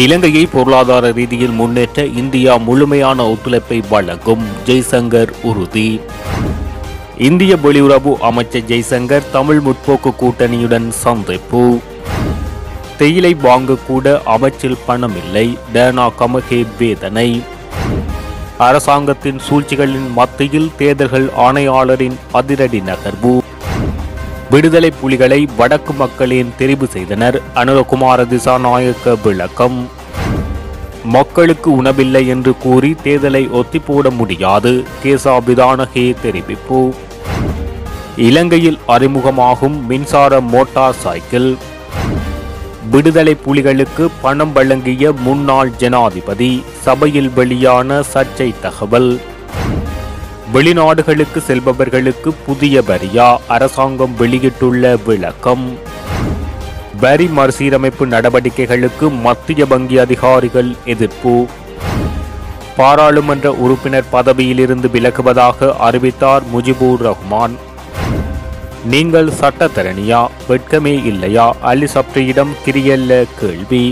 இலங்கையை பொருளாதார ரீதியில் முன்னேற்ற இந்தியா முழுமையான ஒத்துழைப்பை வழங்கும் ஜெய்சங்கர் உறுதி இந்திய வெளியுறவு அமைச்சர் ஜெய்சங்கர் தமிழ் முற்போக்கு கூட்டணியுடன் சந்திப்பு தேயிலை வாங்கக்கூட அமைச்சில் பணம் இல்லை டேனா கமகே வேதனை அரசாங்கத்தின் சூழ்ச்சிகளின் மத்தியில் தேர்தல்கள் ஆணையாளரின் அதிரடி நகர்வு விடுதலை புலிகளை வடக்கு மக்களின் தெரிவு செய்தனர் அனுரகுமார திசாநாயக்க விளக்கம் மக்களுக்கு உணவில்லை என்று கூறி தேர்தலை ஒத்திப்போட முடியாது கேசாபிதானகே தெரிவிப்பு இலங்கையில் அறிமுகமாகும் மின்சார மோட்டார் சைக்கிள் விடுதலை புலிகளுக்கு பணம் வழங்கிய முன்னாள் ஜனாதிபதி சபையில் வெளியான சர்ச்சை தகவல் வெளிநாடுகளுக்கு செல்பவர்களுக்கு புதிய வரியா அரசாங்கம் வெளியிட்டுள்ள விளக்கம் வரி மறுசீரமைப்பு நடவடிக்கைகளுக்கு மத்திய வங்கி அதிகாரிகள் எதிர்ப்பு பாராளுமன்ற உறுப்பினர் பதவியிலிருந்து விலகுவதாக அறிவித்தார் முஜிபுர் ரஹ்மான் நீங்கள் சட்டத்தரணியா வெட்கமே இல்லையா அலி சப்ரியிடம் கிரியல்ல கேள்வி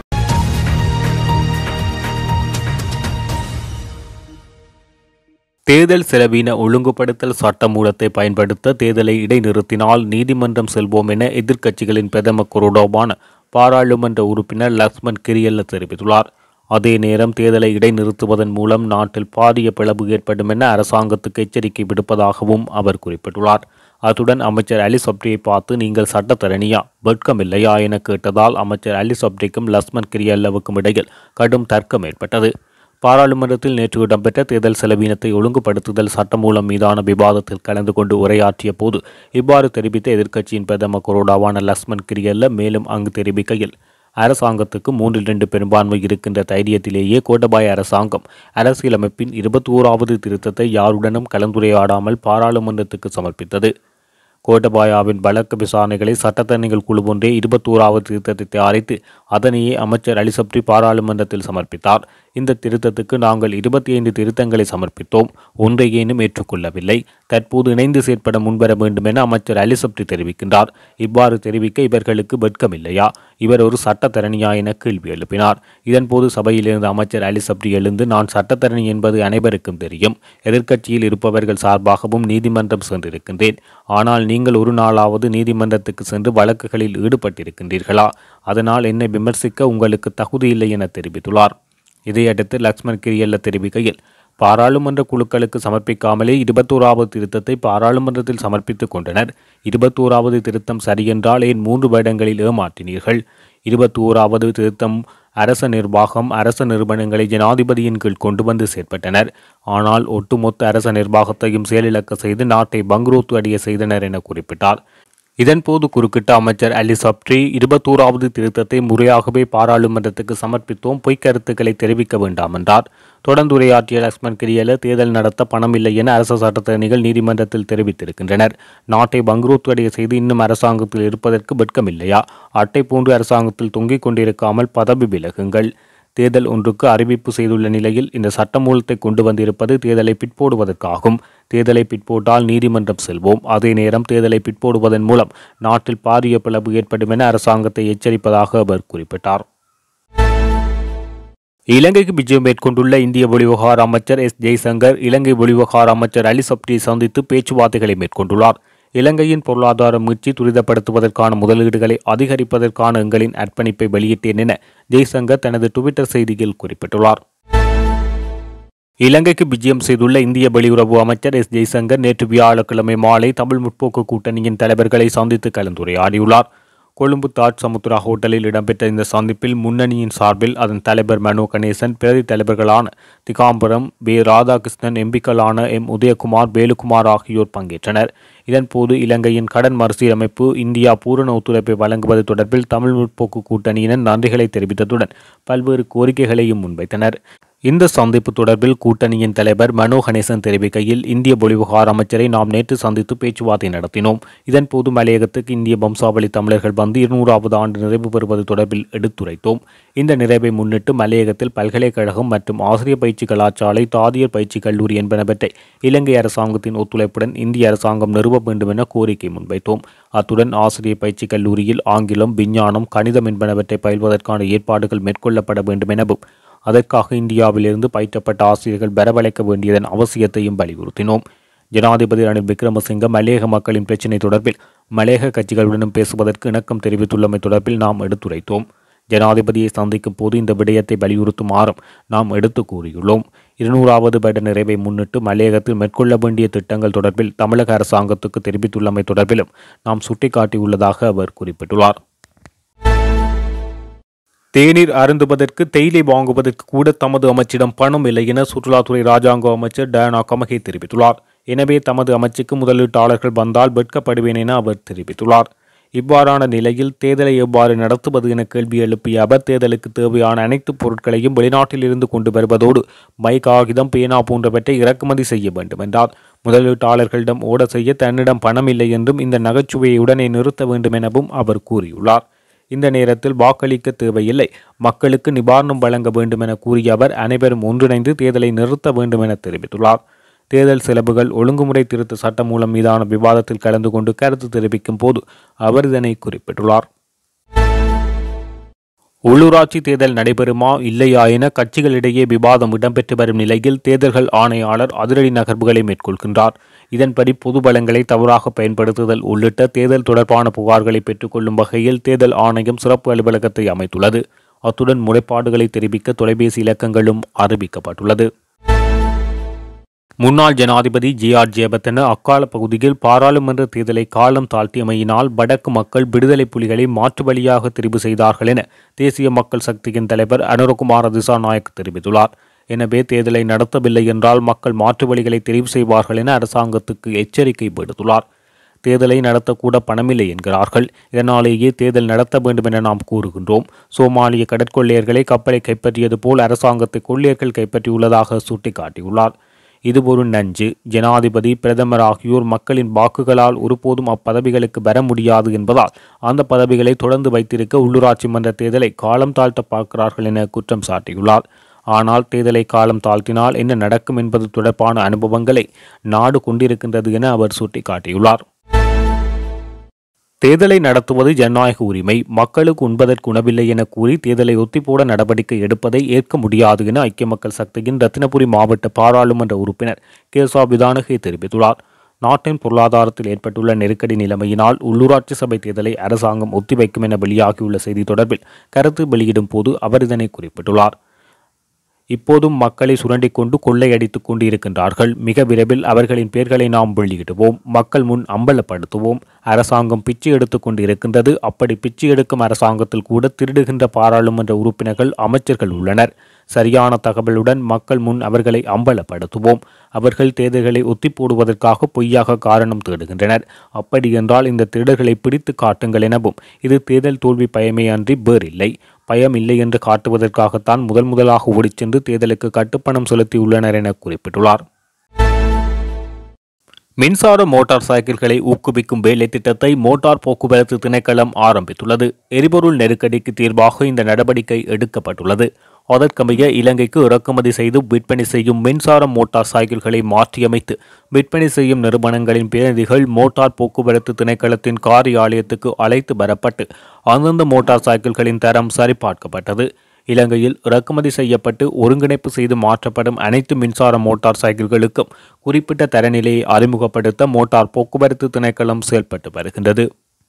தேர்தல் செலவின ஒழுங்குபடுத்தல் சட்டமூலத்தை பயன்படுத்த தேர்தலை இடைநிறுத்தினால் நீதிமன்றம் செல்வோம் என எதிர்க்கட்சிகளின் பிரதம குருடோபான பாராளுமன்ற உறுப்பினர் லக்ஷ்மண் கிரியல்ல தெரிவித்துள்ளார் அதே நேரம் தேர்தலை இடைநிறுத்துவதன் மூலம் நாட்டில் பாரிய பிளவு ஏற்படும் என அரசாங்கத்துக்கு எச்சரிக்கை விடுப்பதாகவும் அவர் குறிப்பிட்டுள்ளார் அத்துடன் அமைச்சர் அலி சப்ரியை பார்த்து நீங்கள் சட்டத்தரணியா வெட்கம் இல்லையா என கேட்டதால் அமைச்சர் அலி சப்ரிக்கும் லக்ஷ்மண் கிரியல்லவுக்கும் இடையில் கடும் தர்க்கம் ஏற்பட்டது பாராளுமன்றத்தில் நேற்று இடம்பெற்ற தேர்தல் செலவினத்தை ஒழுங்குபடுத்துதல் சட்டமூலம் மீதான விவாதத்தில் கலந்து கொண்டு உரையாற்றிய போது இவ்வாறு தெரிவித்த எதிர்க்கட்சியின் பிரதம கொரோடாவான லக்ஷ்மண் கிரியல்ல மேலும் அங்கு தெரிவிக்கையில் அரசாங்கத்துக்கு மூன்றில் இரண்டு பெரும்பான்மை இருக்கின்ற தைரியத்திலேயே கோட்டபாய அரசாங்கம் அரசியலமைப்பின் இருபத்தி ஓராவது திருத்தத்தை யாருடனும் கலந்துரையாடாமல் பாராளுமன்றத்துக்கு சமர்ப்பித்தது கோட்டபாயாவின் வழக்கு விசாரணைகளை சட்டத்தரணிகள் குழு ஒன்றே இருபத்தோராவது திருத்தத்தை தயாரித்து அதனையே அமைச்சர் அலிசப்ரி பாராளுமன்றத்தில் சமர்ப்பித்தார் இந்த திருத்தத்துக்கு நாங்கள் இருபத்தி ஐந்து திருத்தங்களை சமர்ப்பித்தோம் ஒன்றையேனும் ஏற்றுக்கொள்ளவில்லை தற்போது இணைந்து செயற்பட முன்வர வேண்டும் என அமைச்சர் அலிசப்ரி தெரிவிக்கின்றார் இவ்வாறு தெரிவிக்க இவர்களுக்கு வெட்கமில்லையா இவர் ஒரு சட்டத்தரணியா என கேள்வி எழுப்பினார் இதன்போது சபையிலிருந்து அமைச்சர் அலிசப்ரி எழுந்து நான் சட்டத்தரணி என்பது அனைவருக்கும் தெரியும் எதிர்க்கட்சியில் இருப்பவர்கள் சார்பாகவும் நீதிமன்றம் சென்றிருக்கின்றேன் ஆனால் நீங்கள் ஒரு நாளாவது நீதிமன்றத்துக்கு சென்று வழக்குகளில் ஈடுபட்டிருக்கின்றீர்களா அதனால் என்னை விமர்சிக்க உங்களுக்கு தகுதி இல்லை என தெரிவித்துள்ளார் இதையடுத்து லக்ஷ்மண் கிரியல்ல தெரிவிக்கையில் பாராளுமன்ற குழுக்களுக்கு சமர்ப்பிக்காமலே இருபத்தோராவது திருத்தத்தை பாராளுமன்றத்தில் சமர்ப்பித்துக் கொண்டனர் இருபத்தோராவது திருத்தம் சரியென்றால் ஏன் மூன்று வருடங்களில் ஏமாற்றினீர்கள் இருபத்தோராவது திருத்தம் அரச நிர்வாகம் அரச நிறுவனங்களை ஜனாதிபதியின் கீழ் கொண்டு வந்து செயற்பட்டனர் ஆனால் ஒட்டுமொத்த அரச நிர்வாகத்தையும் செயலிழக்க செய்து நாட்டை பங்குரோத்து அடைய செய்தனர் என குறிப்பிட்டார் இதன்போது குறுக்கிட்ட அமைச்சர் அலி சப்ரி இருபத்தோராவது திருத்தத்தை முறையாகவே பாராளுமன்றத்துக்கு சமர்ப்பித்தோம் பொய்க் கருத்துக்களை தெரிவிக்க வேண்டாம் என்றார் தொடர்ந்து உரையாற்றிய லக்ஷ்மண் கிரியல தேர்தல் நடத்த பணம் இல்லை என அரசு சட்டத்தரணிகள் நீதிமன்றத்தில் தெரிவித்திருக்கின்றனர் நாட்டை பங்குரோத்து அடைய செய்து இன்னும் அரசாங்கத்தில் இருப்பதற்கு வெட்கமில்லையா அட்டை போன்று அரசாங்கத்தில் தொங்கிக் கொண்டிருக்காமல் பதவி விலகுங்கள் தேர்தல் ஒன்றுக்கு அறிவிப்பு செய்துள்ள நிலையில் இந்த சட்டமூலத்தை கொண்டு வந்திருப்பது தேர்தலை பிற்போடுவதற்காகும் தேர்தலை பிற்போட்டால் நீதிமன்றம் செல்வோம் அதே நேரம் தேர்தலை பிற்போடுவதன் மூலம் நாட்டில் பாரிய பிளவு ஏற்படும் என அரசாங்கத்தை எச்சரிப்பதாக அவர் குறிப்பிட்டார் இலங்கைக்கு விஜயம் மேற்கொண்டுள்ள இந்திய வெளிவிவகார அமைச்சர் எஸ் ஜெய்சங்கர் இலங்கை வெளிவிவகார அமைச்சர் அலி சப்ரியை சந்தித்து பேச்சுவார்த்தைகளை மேற்கொண்டுள்ளார் இலங்கையின் பொருளாதார மீட்சி துரிதப்படுத்துவதற்கான முதலீடுகளை அதிகரிப்பதற்கான எங்களின் அர்ப்பணிப்பை வெளியிட்டேன் என ஜெய்சங்கர் தனது டுவிட்டர் செய்தியில் குறிப்பிட்டுள்ளார் இலங்கைக்கு விஜயம் செய்துள்ள இந்திய வெளியுறவு அமைச்சர் எஸ் ஜெய்சங்கர் நேற்று வியாழக்கிழமை மாலை தமிழ் முற்போக்கு கூட்டணியின் தலைவர்களை சந்தித்து கலந்துரையாடியுள்ளார் கொழும்பு தாஜ் சமுத்ரா ஹோட்டலில் இடம்பெற்ற இந்த சந்திப்பில் முன்னணியின் சார்பில் அதன் தலைவர் மனோ கணேசன் பிரதி தலைவர்களான திகாம்பரம் வே ராதாகிருஷ்ணன் எம்பிக்களான எம் உதயகுமார் வேலுகுமார் ஆகியோர் பங்கேற்றனர் இதன்போது இலங்கையின் கடன் மறுசீரமைப்பு இந்தியா பூரண ஒத்துழைப்பை வழங்குவது தொடர்பில் தமிழ் முற்போக்கு கூட்டணியினர் நன்றிகளை தெரிவித்ததுடன் பல்வேறு கோரிக்கைகளையும் முன்வைத்தனர் இந்த சந்திப்பு தொடர்பில் கூட்டணியின் தலைவர் மனோ கணேசன் தெரிவிக்கையில் இந்திய வெளிவிவகார அமைச்சரை நாம் நேற்று சந்தித்து பேச்சுவார்த்தை நடத்தினோம் இதன்போது மலையகத்துக்கு இந்திய வம்சாவளி தமிழர்கள் வந்து இருநூறாவது ஆண்டு நிறைவு பெறுவது தொடர்பில் எடுத்துரைத்தோம் இந்த நிறைவை முன்னிட்டு மலையகத்தில் பல்கலைக்கழகம் மற்றும் ஆசிரியர் பயிற்சி கலாச்சாலை தாதியர் பயிற்சி கல்லூரி என்பனவற்றை இலங்கை அரசாங்கத்தின் ஒத்துழைப்புடன் இந்திய அரசாங்கம் நிறுவ வேண்டும் என கோரிக்கை முன்வைத்தோம் அத்துடன் ஆசிரியர் பயிற்சி கல்லூரியில் ஆங்கிலம் விஞ்ஞானம் கணிதம் என்பனவற்றை பயில்வதற்கான ஏற்பாடுகள் மேற்கொள்ளப்பட வேண்டும் எனவும் அதற்காக இந்தியாவிலிருந்து பயிற்றப்பட்ட ஆசிரியர்கள் வரவழைக்க வேண்டியதன் அவசியத்தையும் வலியுறுத்தினோம் ஜனாதிபதி ரணில் விக்ரமசிங்க மலையக மக்களின் பிரச்சினை தொடர்பில் மலையக கட்சிகளுடனும் பேசுவதற்கு இணக்கம் தெரிவித்துள்ளமை தொடர்பில் நாம் எடுத்துரைத்தோம் ஜனாதிபதியை சந்திக்கும் போது இந்த விடயத்தை வலியுறுத்துமாறும் நாம் எடுத்து கூறியுள்ளோம் இருநூறாவது வருட நிறைவை முன்னிட்டு மலையகத்தில் மேற்கொள்ள வேண்டிய திட்டங்கள் தொடர்பில் தமிழக அரசாங்கத்துக்கு தெரிவித்துள்ளமை தொடர்பிலும் நாம் சுட்டிக்காட்டியுள்ளதாக அவர் குறிப்பிட்டுள்ளார் தேநீர் அருந்துவதற்கு தேயிலை வாங்குவதற்கு கூட தமது அமைச்சிடம் பணம் இல்லை என சுற்றுலாத்துறை ராஜாங்க அமைச்சர் டயானா கமகே தெரிவித்துள்ளார் எனவே தமது அமைச்சுக்கு முதலீட்டாளர்கள் வந்தால் வெட்கப்படுவேன் என அவர் தெரிவித்துள்ளார் இவ்வாறான நிலையில் தேர்தலை எவ்வாறு நடத்துவது என கேள்வி எழுப்பிய அவர் தேர்தலுக்கு தேவையான அனைத்து பொருட்களையும் வெளிநாட்டில் இருந்து கொண்டு வருவதோடு மை காகிதம் பேனா போன்றவற்றை இறக்குமதி செய்ய வேண்டும் என்றார் முதலீட்டாளர்களிடம் ஓட செய்ய தன்னிடம் பணம் இல்லை என்றும் இந்த நகைச்சுவையை உடனே நிறுத்த வேண்டும் எனவும் அவர் கூறியுள்ளார் இந்த நேரத்தில் வாக்களிக்க தேவையில்லை மக்களுக்கு நிவாரணம் வழங்க வேண்டும் என கூறிய அவர் அனைவரும் ஒன்றிணைந்து தேர்தலை நிறுத்த வேண்டும் என தெரிவித்துள்ளார் தேர்தல் செலவுகள் ஒழுங்குமுறை திருத்த சட்ட மூலம் மீதான விவாதத்தில் கலந்து கொண்டு கருத்து தெரிவிக்கும் போது அவர் இதனை குறிப்பிட்டுள்ளார் உள்ளூராட்சி தேர்தல் நடைபெறுமா இல்லையா என கட்சிகளிடையே விவாதம் இடம்பெற்று வரும் நிலையில் தேர்தல்கள் ஆணையாளர் அதிரடி நகர்வுகளை மேற்கொள்கின்றார் இதன்படி பொது பலங்களை தவறாக பயன்படுத்துதல் உள்ளிட்ட தேர்தல் தொடர்பான புகார்களை பெற்றுக்கொள்ளும் வகையில் தேர்தல் ஆணையம் சிறப்பு அலுவலகத்தை அமைத்துள்ளது அத்துடன் முறைப்பாடுகளை தெரிவிக்க தொலைபேசி இலக்கங்களும் அறிவிக்கப்பட்டுள்ளது முன்னாள் ஜனாதிபதி ஜி ஆர் ஜெயபர்தன அக்கால பகுதியில் பாராளுமன்ற தேர்தலை காலம் தாழ்த்தியமையினால் வடக்கு மக்கள் விடுதலை புலிகளை மாற்று வழியாக தெரிவு செய்தார்கள் என தேசிய மக்கள் சக்தியின் தலைவர் அனுரகுமார திசாநாயக் தெரிவித்துள்ளார் எனவே தேர்தலை நடத்தவில்லை என்றால் மக்கள் மாற்று வழிகளை தெரிவு செய்வார்கள் என அரசாங்கத்துக்கு எச்சரிக்கை விடுத்துள்ளார் தேர்தலை நடத்தக்கூட பணமில்லை என்கிறார்கள் இதனாலேயே தேர்தல் நடத்த வேண்டும் என நாம் கூறுகின்றோம் சோமாலிய கடற்கொள்ளையர்களை கப்பலை கைப்பற்றியது போல் அரசாங்கத்தை கொள்ளையர்கள் கைப்பற்றியுள்ளதாக சுட்டிக்காட்டியுள்ளார் இது ஒரு நஞ்சு ஜனாதிபதி பிரதமர் ஆகியோர் மக்களின் வாக்குகளால் ஒருபோதும் அப்பதவிகளுக்கு வர முடியாது என்பதால் அந்த பதவிகளை தொடர்ந்து வைத்திருக்க உள்ளூராட்சி மன்ற தேர்தலை காலம் தாழ்த்த பார்க்கிறார்கள் என குற்றம் சாட்டியுள்ளார் ஆனால் தேர்தலை காலம் தாழ்த்தினால் என்ன நடக்கும் என்பது தொடர்பான அனுபவங்களை நாடு கொண்டிருக்கின்றது என அவர் சுட்டிக்காட்டியுள்ளார் தேர்தலை நடத்துவது ஜனநாயக உரிமை மக்களுக்கு உண்பதற்கு உணவில்லை என கூறி தேர்தலை ஒத்திப்போட நடவடிக்கை எடுப்பதை ஏற்க முடியாது என ஐக்கிய மக்கள் சக்தியின் ரத்தினபுரி மாவட்ட பாராளுமன்ற உறுப்பினர் கேசா விதானகே தெரிவித்துள்ளார் நாட்டின் பொருளாதாரத்தில் ஏற்பட்டுள்ள நெருக்கடி நிலைமையினால் உள்ளூராட்சி சபை தேர்தலை அரசாங்கம் ஒத்திவைக்கும் என வெளியாகியுள்ள செய்தி தொடர்பில் கருத்து வெளியிடும் போது அவர் இதனை குறிப்பிட்டுள்ளார் இப்போதும் மக்களை சுரண்டிக் கொண்டு கொள்ளையடித்துக் கொண்டு இருக்கின்றார்கள் மிக விரைவில் அவர்களின் பெயர்களை நாம் வெளியிடுவோம் மக்கள் முன் அம்பலப்படுத்துவோம் அரசாங்கம் பிச்சை எடுத்துக் கொண்டு இருக்கின்றது அப்படி பிச்சை எடுக்கும் அரசாங்கத்தில் கூட திருடுகின்ற பாராளுமன்ற உறுப்பினர்கள் அமைச்சர்கள் உள்ளனர் சரியான தகவலுடன் மக்கள் முன் அவர்களை அம்பலப்படுத்துவோம் அவர்கள் தேர்தல்களை ஒத்தி போடுவதற்காக பொய்யாக காரணம் தேடுகின்றனர் அப்படியென்றால் இந்த திருடர்களை பிடித்து காட்டுங்கள் எனவும் இது தேர்தல் தோல்வி பயமே அன்றி வேறில்லை பயம் இல்லை என்று காட்டுவதற்காகத்தான் முதல் முதலாக ஓடிச் சென்று தேர்தலுக்கு கட்டுப்பணம் செலுத்தியுள்ளனர் என குறிப்பிட்டுள்ளார் மின்சார மோட்டார் சைக்கிள்களை ஊக்குவிக்கும் வேலை திட்டத்தை மோட்டார் போக்குவரத்து திணைக்களம் ஆரம்பித்துள்ளது எரிபொருள் நெருக்கடிக்கு தீர்வாக இந்த நடவடிக்கை எடுக்கப்பட்டுள்ளது அதற்கமைய இலங்கைக்கு இறக்குமதி செய்து விற்பனை செய்யும் மின்சார மோட்டார் சைக்கிள்களை மாற்றியமைத்து விற்பனை செய்யும் நிறுவனங்களின் பிரதிநிதிகள் மோட்டார் போக்குவரத்து திணைக்களத்தின் காரியாலயத்துக்கு அழைத்து வரப்பட்டு அந்தந்த மோட்டார் சைக்கிள்களின் தரம் சரிபார்க்கப்பட்டது இலங்கையில் இறக்குமதி செய்யப்பட்டு ஒருங்கிணைப்பு செய்து மாற்றப்படும் அனைத்து மின்சார மோட்டார் சைக்கிள்களுக்கும் குறிப்பிட்ட தரநிலையை அறிமுகப்படுத்த மோட்டார் போக்குவரத்து திணைக்களம் செயல்பட்டு வருகின்றது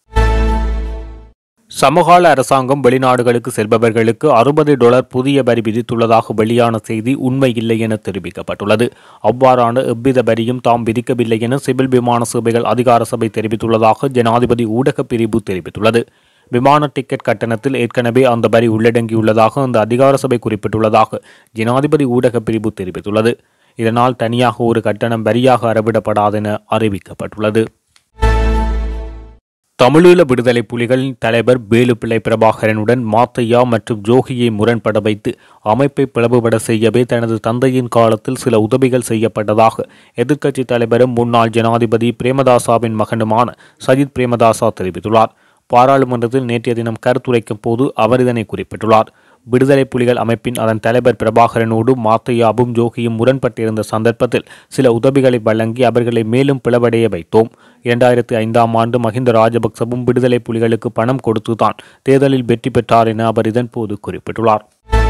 சமகால அரசாங்கம் வெளிநாடுகளுக்கு செல்பவர்களுக்கு அறுபது டாலர் புதிய வரி விதித்துள்ளதாக வெளியான செய்தி உண்மை இல்லை என தெரிவிக்கப்பட்டுள்ளது அவ்வாறான எவ்வித வரியும் தாம் விதிக்கவில்லை என சிவில் விமான சேவைகள் அதிகார சபை தெரிவித்துள்ளதாக ஜனாதிபதி ஊடகப் பிரிவு தெரிவித்துள்ளது விமான டிக்கெட் கட்டணத்தில் ஏற்கனவே அந்த வரி உள்ளடங்கியுள்ளதாக அந்த அதிகார சபை குறிப்பிட்டுள்ளதாக ஜனாதிபதி ஊடகப் பிரிவு தெரிவித்துள்ளது இதனால் தனியாக ஒரு கட்டணம் வரியாக அறவிடப்படாதென அறிவிக்கப்பட்டுள்ளது தமிழீழ விடுதலை புலிகளின் தலைவர் வேலுப்பிள்ளை பிரபாகரனுடன் மாத்தையா மற்றும் ஜோகியை முரண்பட வைத்து அமைப்பை பிளவுபட செய்யவே தனது தந்தையின் காலத்தில் சில உதவிகள் செய்யப்பட்டதாக எதிர்க்கட்சித் தலைவரும் முன்னாள் ஜனாதிபதி பிரேமதாசாவின் மகனுமான சஜித் பிரேமதாசா தெரிவித்துள்ளார் பாராளுமன்றத்தில் நேற்றைய தினம் கருத்துரைக்கும் போது அவர் இதனை குறிப்பிட்டுள்ளார் விடுதலை புலிகள் அமைப்பின் அதன் தலைவர் பிரபாகரனோடு மாத்தையாவும் ஜோகியும் முரண்பட்டிருந்த சந்தர்ப்பத்தில் சில உதவிகளை வழங்கி அவர்களை மேலும் பிளவடைய வைத்தோம் இரண்டாயிரத்தி ஐந்தாம் ஆண்டு மஹிந்த ராஜபக்சவும் விடுதலை புலிகளுக்கு பணம் கொடுத்துதான் தேர்தலில் வெற்றி பெற்றார் என அவர் இதன்போது குறிப்பிட்டுள்ளார்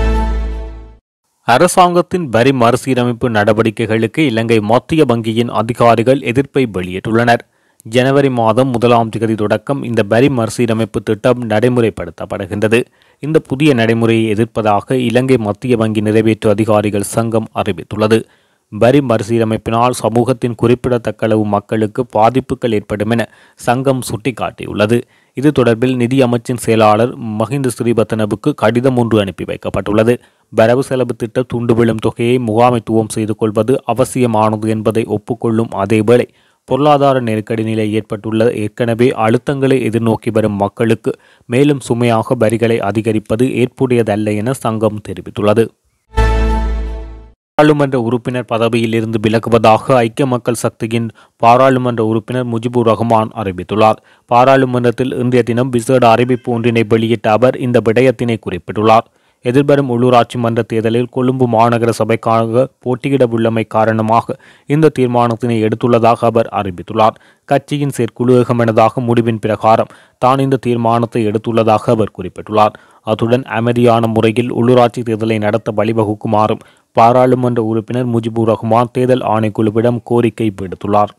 அரசாங்கத்தின் வரி மறுசீரமைப்பு நடவடிக்கைகளுக்கு இலங்கை மத்திய வங்கியின் அதிகாரிகள் எதிர்ப்பை வெளியிட்டுள்ளனர் ஜனவரி மாதம் முதலாம் தேதி தொடக்கம் இந்த வரி மறுசீரமைப்பு திட்டம் நடைமுறைப்படுத்தப்படுகின்றது இந்த புதிய நடைமுறையை எதிர்ப்பதாக இலங்கை மத்திய வங்கி நிறைவேற்று அதிகாரிகள் சங்கம் அறிவித்துள்ளது வரி மறுசீரமைப்பினால் சமூகத்தின் குறிப்பிடத்தக்க அளவு மக்களுக்கு பாதிப்புகள் ஏற்படும் என சங்கம் சுட்டிக்காட்டியுள்ளது இது தொடர்பில் நிதி அமைச்சின் செயலாளர் மஹிந்த ஸ்ரீபத்தனவுக்கு கடிதம் ஒன்று அனுப்பி வைக்கப்பட்டுள்ளது வரவு செலவு திட்ட துண்டு விழும் தொகையை முகாமைத்துவம் செய்து கொள்வது அவசியமானது என்பதை ஒப்புக்கொள்ளும் அதேவேளை பொருளாதார நெருக்கடி நிலை ஏற்பட்டுள்ள ஏற்கனவே அழுத்தங்களை எதிர்நோக்கி வரும் மக்களுக்கு மேலும் சுமையாக வரிகளை அதிகரிப்பது ஏற்புடையதல்ல என சங்கம் தெரிவித்துள்ளது பாராளுமன்ற உறுப்பினர் பதவியில் இருந்து விலகுவதாக ஐக்கிய மக்கள் சக்தியின் பாராளுமன்ற உறுப்பினர் முஜிபுர் ரஹ்மான் அறிவித்துள்ளார் பாராளுமன்றத்தில் இன்றைய தினம் விசேட அறிவிப்பு ஒன்றினை வெளியிட்ட அவர் இந்த விடயத்தினை குறிப்பிட்டுள்ளார் எதிர்வரும் உள்ளூராட்சி மன்ற தேர்தலில் கொழும்பு மாநகர சபைக்காக போட்டியிட உள்ளமை காரணமாக இந்த தீர்மானத்தினை எடுத்துள்ளதாக அவர் அறிவித்துள்ளார் கட்சியின் செயற்குழு ஏகமனதாக முடிவின் பிரகாரம் தான் இந்த தீர்மானத்தை எடுத்துள்ளதாக அவர் குறிப்பிட்டுள்ளார் அத்துடன் அமைதியான முறையில் உள்ளூராட்சி தேர்தலை நடத்த வழிவகுக்குமாறும் பாராளுமன்ற உறுப்பினர் முஜிபுர் ரஹ்மான் தேர்தல் ஆணைக்குழுவிடம் கோரிக்கை விடுத்துள்ளார்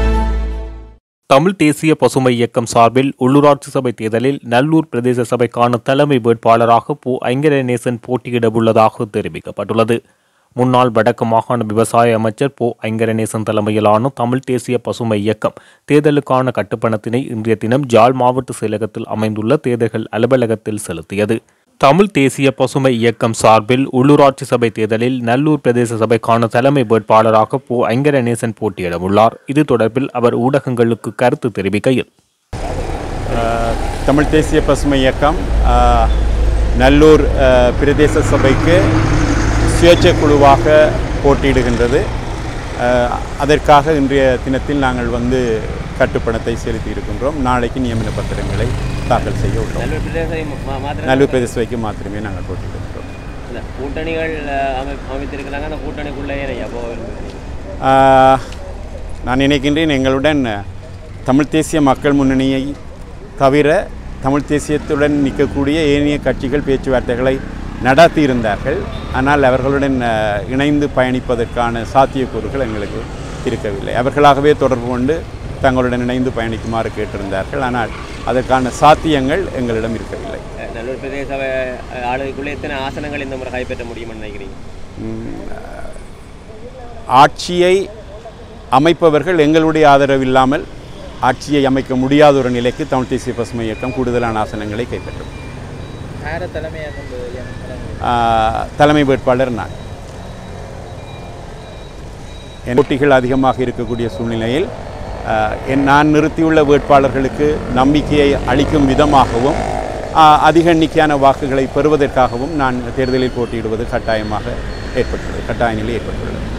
தமிழ் தேசிய பசுமை இயக்கம் சார்பில் உள்ளூராட்சி சபை தேர்தலில் நல்லூர் பிரதேச சபைக்கான தலைமை வேட்பாளராக போ ஐங்கரநேசன் போட்டியிட உள்ளதாக தெரிவிக்கப்பட்டுள்ளது முன்னாள் வடக்கு மாகாண விவசாய அமைச்சர் போ ஐங்கரநேசன் தலைமையிலான தமிழ் தேசிய பசுமை இயக்கம் தேர்தலுக்கான கட்டுப்பணத்தினை இன்றைய தினம் ஜாழ் மாவட்ட செயலகத்தில் அமைந்துள்ள தேர்தல்கள் அலுவலகத்தில் செலுத்தியது தமிழ் தேசிய பசுமை இயக்கம் சார்பில் உள்ளூராட்சி சபை தேர்தலில் நல்லூர் பிரதேச சபைக்கான தலைமை வேட்பாளராக போ ஐங்கரநேசன் போட்டியிட உள்ளார் இது தொடர்பில் அவர் ஊடகங்களுக்கு கருத்து தெரிவிக்கையில் தமிழ் தேசிய பசுமை இயக்கம் ஆஹ், நல்லூர் ஆஹ், பிரதேச சபைக்கு சுயேட்சை குழுவாக போட்டியிடுகின்றது ஆஹ், அதற்காக இன்றைய தினத்தில் நாங்கள் வந்து கட்டுப்பணத்தை செலுத்தி இருக்கின்றோம் நாளைக்கு நியமன பத்திரங்களை தாக்கல் செய்ய உள்ளோம் நல்லூர் பிரதேசத்தை மா- மாத்திரம் நல்லூர் பிரதேச சபைக்கு மாத்திரமே நாங்கள் போட்டியிடுகின்றோம் இந்த கூட்டணிகள் அஹ், அமை அமைத்திருக்கிறாங்க அந்த கூட்டணிக்குள்ளேயே ஐயா போக விரும்புகிறீங்க ஆஹ், நான் நினைக்கின்றேன் எங்களுடன் தமிழ் தேசிய மக்கள் முன்னணியை தவிர தமிழ் தேசியத்துடன் நிற்கக்கூடிய ஏனைய கட்சிகள் பேச்சுவார்த்தைகளை நடத்தி இருந்தார்கள் ஆனால் அவர்களுடன் ஆஹ், இணைந்து பயணிப்பதற்கான சாத்தியக்கூறுகள் எங்களுக்கு இருக்கவில்லை அவர்களாகவே தொடர்பு கொண்டு தங்களுடன் இணைந்து பயணிக்குமாறு கேட்டிருந்தார்கள் ஆனால் அதற்கான சாத்தியங்கள் எங்களிடம் இருக்கவில்லை அஹ், நல்லூர் பிரதேச சபை அஹ், ஆளுகைக்குள்ளே எத்தனை ஆசனங்கள் இந்த முறை கைப்பற்ற முடியும்னு நினைக்கிறீங்க உம், ஆட்சியை அமைப்பவர்கள் எங்களுடைய ஆதரவு இல்லாமல் ஆட்சியை அமைக்க முடியாத ஒரு நிலைக்கு தமிழ் தேசிய பசுமை இயக்கம் கூடுதலான ஆசனங்களை கைப்பற்றும் யாரை தலைமையாக கொண்டு என் தலைமை ஆஹ், தலைமை வேட்பாளர் நான் என் போட்டிகள் அதிகமாக இருக்கக்கூடிய சூழ்நிலையில் ஆஹ், என் நான் நிறுத்தியுள்ள வேட்பாளர்களுக்கு நம்பிக்கையை அளிக்கும் விதமாகவும் ஆஹ், அதிக எண்ணிக்கையான வாக்குகளை பெறுவதற்காகவும் நான் தேர்தலில் போட்டியிடுவது கட்டாயமாக ஏற்பட்டுள்ளது கட்டாய நிலை ஏற்பட்டுள்ளது